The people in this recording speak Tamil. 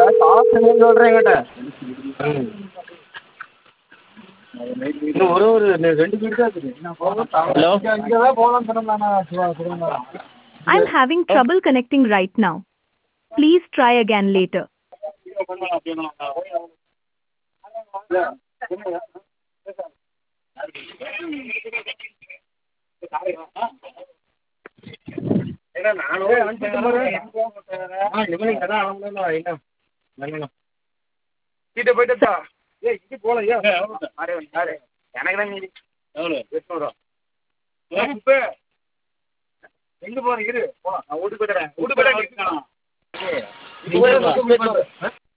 காசுன்னு சொல்கிறேன் என்கிட்ட ம் இன்னும் ஒரு ஒரு ரெண்டு வீடு தான் இருக்குது ஹலோ இங்கே தான் போகலான்னு சொன்னோம்ண்ணா Siva Siva I'm having trouble connecting right now. Please try again later. ஏன்னா நானும் ஆ இவனுங்க தான் அவங்களும் என்ன நல்லண்ணா சீட்டை போயிட்டா ஏய் இது போல ஏன் யாரு யாரு எனக்கு தான் மீதி எவ்வளோ எட்நூறுவா இப்போ எங்கே போகிறேன் இரு போலாம் நான் வீட்டுக்கு போய்க்கிறேன் வீட்டுக்கு போய்க்கிறேன்